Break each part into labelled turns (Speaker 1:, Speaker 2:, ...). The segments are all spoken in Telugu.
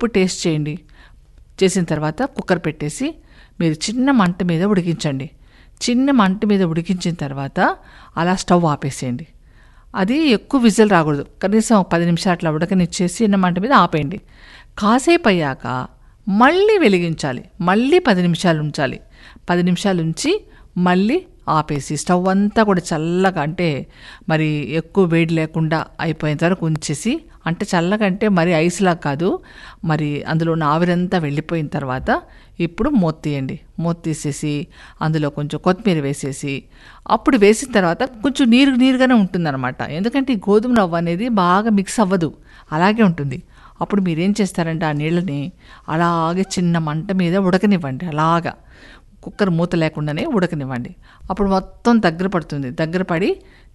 Speaker 1: ఉప్పు టేస్ట్ చేయండి చేసిన తర్వాత కుక్కర్ పెట్టేసి మీరు చిన్న మంట మీద ఉడికించండి చిన్న మంట మీద ఉడికించిన తర్వాత అలా స్టవ్ ఆపేసేయండి అది ఎక్కువ విజిల్ రాకూడదు కనీసం ఒక పది నిమిషాలు అట్లా ఉడకనిచ్చేసి చిన్న మంట మీద ఆపేయండి కాసేపు అయ్యాక మళ్ళీ వెలిగించాలి మళ్ళీ పది నిమిషాలు ఉంచాలి పది నిమిషాలు ఉంచి మళ్ళీ ఆపేసి స్టవ్ అంతా కూడా చల్లగా అంటే మరి ఎక్కువ వేడి లేకుండా అయిపోయేంత వరకు ఉంచేసి అంటే చల్లగా అంటే మరి ఐస్లా కాదు మరి అందులో ఉన్న ఆవిరంతా వెళ్ళిపోయిన తర్వాత ఇప్పుడు మూత తీయండి మూత తీసేసి అందులో కొంచెం కొత్తిమీర వేసేసి అప్పుడు వేసిన తర్వాత కొంచెం నీరు నీరుగానే ఉంటుందన్నమాట ఎందుకంటే ఈ గోధుమ రవ్వ అనేది బాగా మిక్స్ అవ్వదు అలాగే ఉంటుంది అప్పుడు మీరేం చేస్తారంటే ఆ నీళ్ళని అలాగే చిన్న మంట మీద ఉడకనివ్వండి అలాగా కుక్కర్ మూత లేకుండానే ఉడకనివ్వండి అప్పుడు మొత్తం దగ్గర పడుతుంది దగ్గర పడి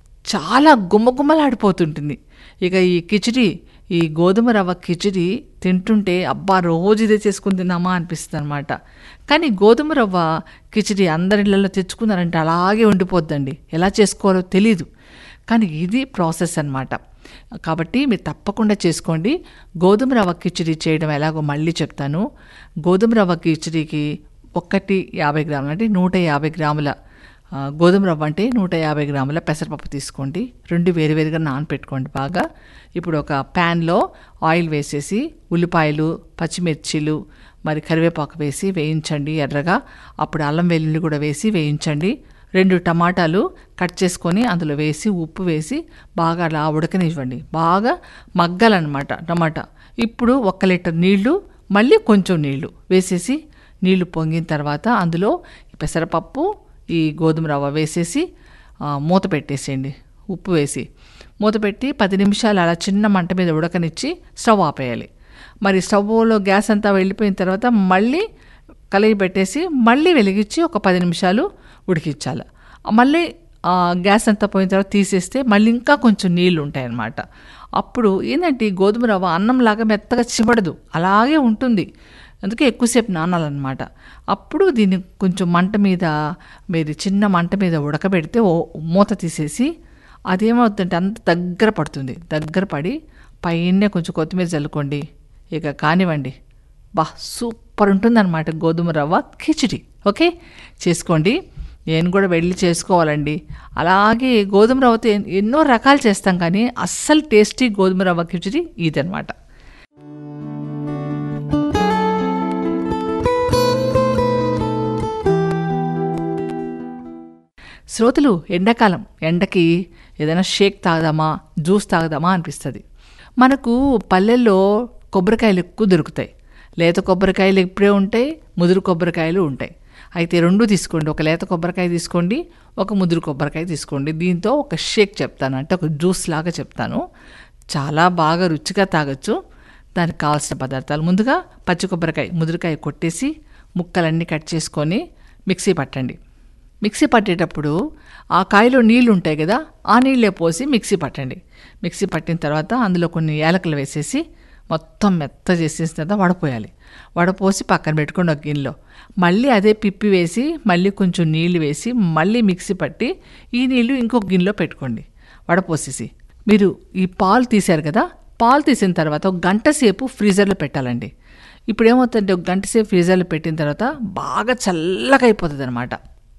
Speaker 1: చాలా గుమ్మగుమ్మలాడిపోతుంటుంది ఇక ఈ కిచిడి ఈ గోధుమ రవ్వ కిచిడి తింటుంటే అబ్బా రోజు ఇదే చేసుకుని తిన్నామా అనిపిస్తుంది అనమాట కానీ గోధుమ రవ్వ కిచిడి అందరిళ్ళలో తెచ్చుకున్నారంటే అలాగే ఉండిపోద్దండి ఎలా చేసుకోవాలో తెలీదు కానీ ఇది ప్రాసెస్ అన్నమాట కాబట్టి మీరు తప్పకుండా చేసుకోండి గోధుమ రవ్వ కిచిడి చేయడం ఎలాగో మళ్ళీ చెప్తాను గోధుమ రవ్వ కిచిడికి ఒకటి యాభై గ్రాములు అంటే నూట యాభై గ్రాముల ఆ, గోధుమ రవ్వ అంటే నూట యాభై గ్రాముల పెసరపప్పు తీసుకోండి రెండు వేరువేరుగా నానపెట్టుకోండి బాగా ఇప్పుడు ఒక ప్యాన్లో ఆయిల్ వేసేసి ఉల్లిపాయలు పచ్చిమిర్చీలు మరి కరివేపాకు వేసి వేయించండి ఎర్రగా అప్పుడు అల్లం వెల్లుల్లి కూడా వేసి వేయించండి రెండు టమాటాలు కట్ చేసుకొని అందులో వేసి ఉప్పు వేసి బాగా అలా ఉడకనివ్వండి బాగా మగ్గాలన్నమాట టమాటా ఇప్పుడు ఒక్క లీటర్ నీళ్లు మళ్ళీ కొంచెం నీళ్లు వేసేసి నీళ్లు పొంగిన తర్వాత అందులో ఈ పెసరపప్పు ఈ గోధుమ రవ్వ వేసేసి ఆ, మూత పెట్టేసేయండి ఉప్పు వేసి మూత పెట్టి పది నిమిషాలు అలా చిన్న మంట మీద ఉడకనిచ్చి స్టవ్ ఆపేయాలి మరి స్టవ్లో గ్యాస్ అంతా వెళ్ళిపోయిన తర్వాత మళ్ళీ కలయి పెట్టేసి మళ్ళీ వెలిగించి ఒక పది నిమిషాలు ఉడికించాలి మళ్ళీ ఆ, గ్యాస్ అంతా పోయిన తర్వాత తీసేస్తే మళ్ళీ ఇంకా కొంచెం నీళ్ళు ఉంటాయన్నమాట అప్పుడు ఏంటంటే ఈ గోధుమ రవ్వ అన్నంలాగా మెత్తగా చిబడదు అలాగే ఉంటుంది అందుకే ఎక్కువసేపు నానాలన్నమాట అప్పుడు దీన్ని కొంచెం మంట మీద మీరు చిన్న మంట మీద ఉడకబెడితే ఓ మూత తీసేసి అదేమవుతుందంటే అంత దగ్గర పడుతుంది దగ్గర పడి పైనే కొంచెం కొత్తిమీర చల్లుకోండి ఇక కానివ్వండి బా సూపర్ ఉంటుందన్నమాట గోధుమ రవ్వ కిచిడి ఓకే చేసుకోండి నేను కూడా వెళ్ళి చేసుకోవాలండి అలాగే గోధుమ రవ్వతో ఎన్- ఎన్నో రకాలు చేస్తాం కానీ అస్సలు టేస్టీ గోధుమ రవ్వ కిచిడి ఇదనమాట శ్రోతలు ఎండాకాలం ఎండకి ఏదైనా షేక్ తాగదామా జ్యూస్ తాగదామా అనిపిస్తుంది మనకు పల్లెల్లో కొబ్బరికాయలు ఎక్కువ దొరుకుతాయి లేత కొబ్బరికాయలు ఇప్పుడే ఉంటాయి ముదురు కొబ్బరికాయలు ఉంటాయి అయితే రెండు తీసుకోండి ఒక లేత కొబ్బరికాయ తీసుకోండి ఒక ముదురు కొబ్బరికాయ తీసుకోండి దీంతో ఒక షేక్ చెప్తాను అంటే ఒక జ్యూస్ లాగా చెప్తాను చాలా బాగా రుచిగా తాగొచ్చు దానికి కావాల్సిన పదార్థాలు ముందుగా పచ్చి కొబ్బరికాయ ముదురుకాయ కొట్టేసి ముక్కలన్నీ కట్ చేసుకొని మిక్సీ పట్టండి మిక్సీ పట్టేటప్పుడు ఆ కాయలో నీళ్లు ఉంటాయి కదా ఆ నీళ్ళే పోసి మిక్సీ పట్టండి మిక్సీ పట్టిన తర్వాత అందులో కొన్ని యాలకులు వేసేసి మొత్తం మెత్త చేసేసిన తర్వాత వడపోయాలి వడపోసి పక్కన పెట్టుకోండి ఒక గిన్నెలో మళ్ళీ అదే పిప్పి వేసి మళ్ళీ కొంచెం నీళ్లు వేసి మళ్ళీ మిక్సీ పట్టి ఈ నీళ్లు ఇంకొక గిన్నెలో పెట్టుకోండి వడపోసేసి మీరు ఈ పాలు తీశారు కదా పాలు తీసిన తర్వాత ఒక గంట సేపు ఫ్రీజర్లో పెట్టాలండి ఇప్పుడు ఏమవుతుందంటే ఒక గంట సేపు ఫ్రీజర్లో పెట్టిన తర్వాత బాగా చల్లగా అయిపోతుంది అనమాట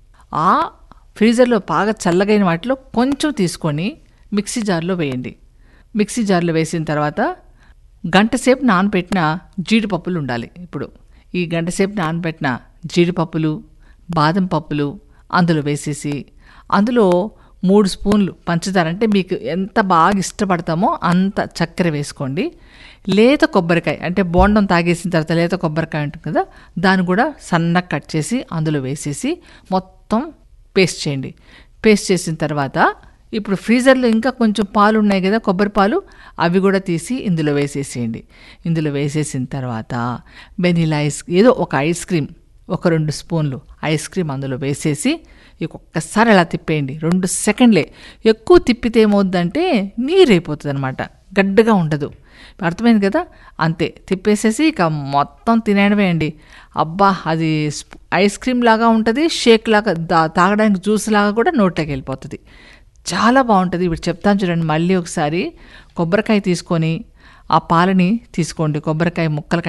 Speaker 1: ఆ ఫ్రీజర్లో బాగా చల్లగైన వాటిలో కొంచెం తీసుకొని మిక్సీ జార్లో వేయండి మిక్సీ జార్లో వేసిన తర్వాత గంట సేపు నానబెట్టిన జీడిపప్పులు ఉండాలి ఇప్పుడు ఈ గంట సేపు నానబెట్టిన జీడిపప్పులు బాదం పప్పులు అందులో వేసేసి అందులో మూడు స్పూన్లు పంచదార అంటే మీకు ఎంత బాగా ఇష్టపడతామో అంత చక్కెర వేసుకోండి లేత కొబ్బరికాయ అంటే బోండం తాగేసిన తర్వాత లేత కొబ్బరికాయ ఉంటుంది కదా దాన్ని కూడా సన్నగా కట్ చేసి అందులో వేసేసి మొత్తం పేస్ట్ చేయండి పేస్ట్ చేసిన తర్వాత ఇప్పుడు ఫ్రీజర్లో ఇంకా కొంచెం పాలు ఉన్నాయి కదా కొబ్బరి పాలు అవి కూడా తీసి ఇందులో వేసేసేయండి ఇందులో వేసేసిన తర్వాత వెనిలా ఐస్ ఏదో ఒక ఐస్ క్రీమ్ ఒక రెండు స్పూన్లు ఐస్ క్రీమ్ అందులో వేసేసి ఇక ఒక్కసారి అలా తిప్పేయండి రెండు సెకండ్లే ఎక్కువ తిప్పితే ఏమవుద్దంటే నీరైపోతుంది అనమాట గడ్డగా ఉండదు అర్థమైంది కదా అంతే తిప్పేసేసి ఇక మొత్తం తినేయడమే అండి అబ్బా అది స్ప్- ఐస్ క్రీమ్ లాగా ఉంటుంది షేక్ లాగా దా- తాగడానికి జ్యూస్ లాగా కూడా నోట్లోకి వెళ్ళిపోతుంది చాలా బాగుంటుంది ఇప్పుడు చెప్తాను చూడండి మళ్ళీ ఒకసారి కొబ్బరికాయ తీసుకొని ఆ పాలని తీసుకోండి కొబ్బరికాయ ముక్కలు